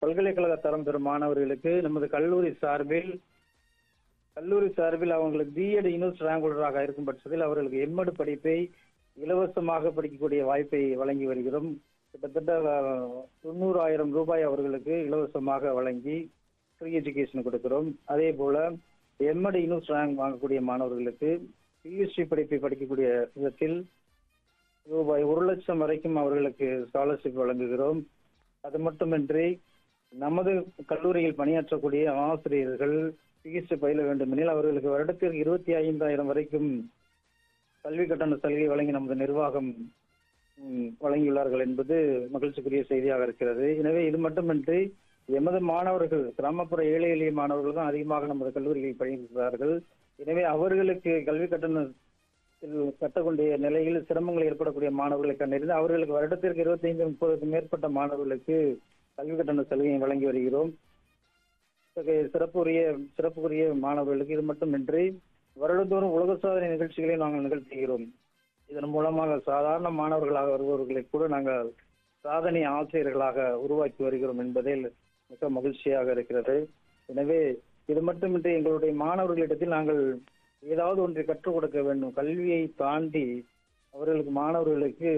பல்கலைக்கழக தரம் பெறும் மாணவர்களுக்கு நமது கல்லூரி சார்பில் கல்லூரி சார்பில் அவங்களுக்கு பிஎட் யூனிவர்சிட்டி ரேங்க் ஹோல்டராக இருக்கும் பட்சத்தில் அவர்களுக்கு எம்எட் படிப்பை இலவசமாக படிக்கக்கூடிய வாய்ப்பை வழங்கி வருகிறோம் கிட்டத்தட்ட அஹ், தொண்ணூறாயிரம் ரூபாய் அவர்களுக்கு இலவசமாக வழங்கி ஃப்ரீ எஜுகேஷன் கொடுக்கிறோம் அதே போல எம்எட் யூனிவர்சிட்டி ரேங்க் வாங்கக்கூடிய மாணவர்களுக்கு பிஎஸ்சி படிப்பை படிக்கக்கூடிய விதத்தில் ரூபாய் ஒரு லட்சம் வரைக்கும் அவர்களுக்கு ஸ்காலர்ஷிப் வழங்குகிறோம் அது மட்டுமின்றி நமது கல்லூரியில் பணியாற்றக்கூடிய ஆசிரியர்கள் சிகிச்சை பயில வேண்டுமெனில் அவர்களுக்கு வருடத்திற்கு இருபத்தி ஐந்தாயிரம் வரைக்கும் கல்வி கட்டண சலுகை வழங்கி நமது நிர்வாகம் ம், வழங்கியுள்ளார்கள் என்பது மகிழ்ச்சிக்குரிய செய்தியாக இருக்கிறது எனவே இது மட்டுமின்றி எமது மாணவர்கள் கிராமப்புற ஏழை எளிய மாணவர்கள் தான் அதிகமாக நமது கல்லூரிகளில் பயில்கிறார்கள் எனவே அவர்களுக்கு கல்வி கட்டணத்தில் கட்டக்கூடிய நிலையில் சிரமங்கள் ஏற்படக்கூடிய மாணவர்களை கண்டறிந்து அவர்களுக்கு வருடத்திற்கு இருபத்தைந்து முப்பதுக்கும் மேற்பட்ட மாணவர்களுக்கு கல்வி கட்டண சலுகையை வழங்கி வருகிறோம் இத்தகைய சிறப்புரிய சிறப்புக்குரிய மாணவர்களுக்கு இது மட்டுமின்றி வருடந்தோறும் உலக சாதனை நிகழ்ச்சிகளை நாங்கள் நிகழ்த்துகிறோம் இதன் மூலமாக சாதாரண மாணவர்களாக வருபவர்களை கூட நாங்கள் சாதனை ஆசிரியர்களாக உருவாக்கி வருகிறோம் என்பதில் மிக மகிழ்ச்சியாக இருக்கிறது எனவே இது மட்டுமின்றி எங்களுடைய மாணவர்களிடத்தில் நாங்கள் ஏதாவது ஒன்றை கற்றுக் கொடுக்க வேண்டும் கல்வியை தாண்டி அவர்களுக்கு மாணவர்களுக்கு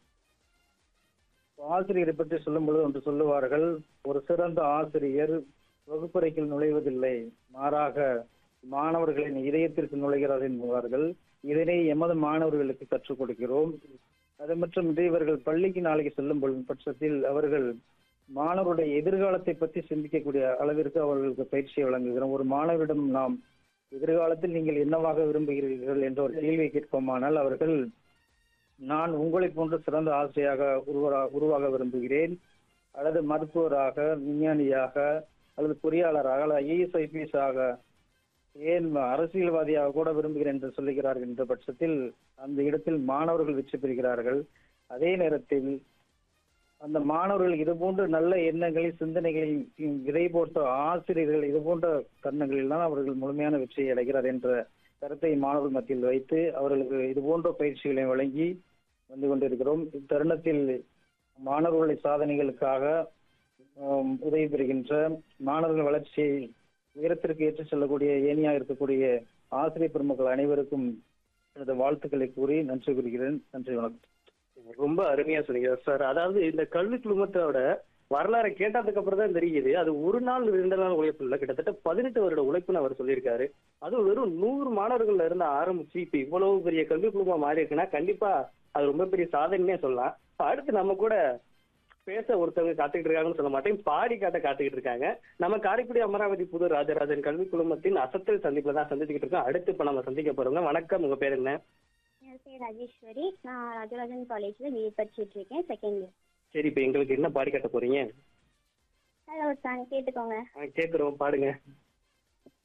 ஆசிரியரை பற்றி சொல்லும் பொழுது ஒன்று சொல்லுவார்கள் ஒரு சிறந்த ஆசிரியர் வகுப்பறைக்குள் நுழைவதில்லை மாறாக மாணவர்களின் இதயத்திற்கு நுழைகிறார் என்பார்கள் இதனை எமது மாணவர்களுக்கு கற்றுக் கொடுக்கிறோம் அது மட்டுமின்றி இவர்கள் பள்ளிக்கு நாளைக்கு செல்லும் பொழுது பட்சத்தில் அவர்கள் மாணவருடைய எதிர்காலத்தை பற்றி சிந்திக்கக்கூடிய அளவிற்கு அவர்களுக்கு பயிற்சியை வழங்குகிறோம் ஒரு மாணவரிடம் நாம் எதிர்காலத்தில் நீங்கள் என்னவாக விரும்புகிறீர்கள் என்ற ஒரு கேள்வியை கேட்போமானால் அவர்கள் நான் உங்களை போன்ற சிறந்த ஆசிரியராக உருவா உருவாக விரும்புகிறேன் அல்லது மருத்துவராக விஞ்ஞானியாக அல்லது பொறியாளராக அல்லது ஐஏஎஸ் ஐபிஎஸ் ஆக ஏன் அரசியல்வாதியாக கூட விரும்புகிறேன் என்று சொல்லுகிறார்கள் என்ற பட்சத்தில் அந்த இடத்தில் மாணவர்கள் வெற்றி பெறுகிறார்கள் அதே நேரத்தில் அந்த மாணவர்கள் இது போன்ற நல்ல எண்ணங்களை சிந்தனைகளில் விதை போட்ட ஆசிரியர்கள் இது போன்ற தருணங்களில் தான் அவர்கள் முழுமையான வெற்றியை அடைகிறார் என்ற கருத்தை மாணவர்கள் மத்தியில் வைத்து அவர்களுக்கு இது போன்ற பயிற்சிகளை வழங்கி வந்து கொண்டிருக்கிறோம் இத்தருணத்தில் மாணவர்களுடைய சாதனைகளுக்காக ஆம், உதவி பெறுகின்ற மாணவர்கள் வளர்ச்சியை உயரத்திற்கு ஏற்றுச் செல்லக்கூடிய ஏனியா இருக்கக்கூடிய ஆசிரியர் பெருமக்கள் அனைவருக்கும் எனது வாழ்த்துக்களை கூறி நன்றி கூறுகிறேன் நன்றி வணக்கம் ரொம்ப அருமையா சொன்னீங்க சார் அதாவது இந்த கல்வி குழுமத்தோட வரலாறை கேட்டதுக்கு அப்புறம் தான் தெரியுது அது ஒரு நாள் ரெண்டு நாள் உழைப்பு இல்லை கிட்டத்தட்ட பதினெட்டு வருட உழைப்புன்னு அவர் சொல்லியிருக்காரு அதுவும் வெறும் நூறு மாணவர்கள்ல இருந்து ஆரம்பிச்சு இப்ப இவ்வளவு பெரிய கல்வி குழுமம் மாறி இருக்குன்னா கண்டிப்பா அது ரொம்ப பெரிய சாதனைனே சொல்லலாம் இப்ப அடுத்து நம்ம கூட பேச ஒருத்தவங்க காத்துக்கிட்டு இருக்காங்கன்னு சொல்ல மாட்டேன் பாடி காட்ட காத்துக்கிட்டு இருக்காங்க நம்ம காரைக்குடி அமராவதி புது ராஜராஜன் கல்வி குழுமத்தின் அசத்தல் சந்திப்புல தான் சந்திச்சுக்கிட்டு இருக்கோம் அடுத்து இப்ப நம்ம சந்திக்க போறோங்க வணக்கம் உங்க பேர் என்ன என் பேர் ராஜேஸ்வரி நான் ராஜராஜன் காலேஜில் பிஏ படிச்சுட்டு இருக்கேன் செகண்ட் இயர் சரி இப்ப எங்களுக்கு என்ன பாடி காட்ட போறீங்க அதில் ஒரு சாங் கேட்டுக்கோங்க ஆ, கேக்குறோம் பாடுங்க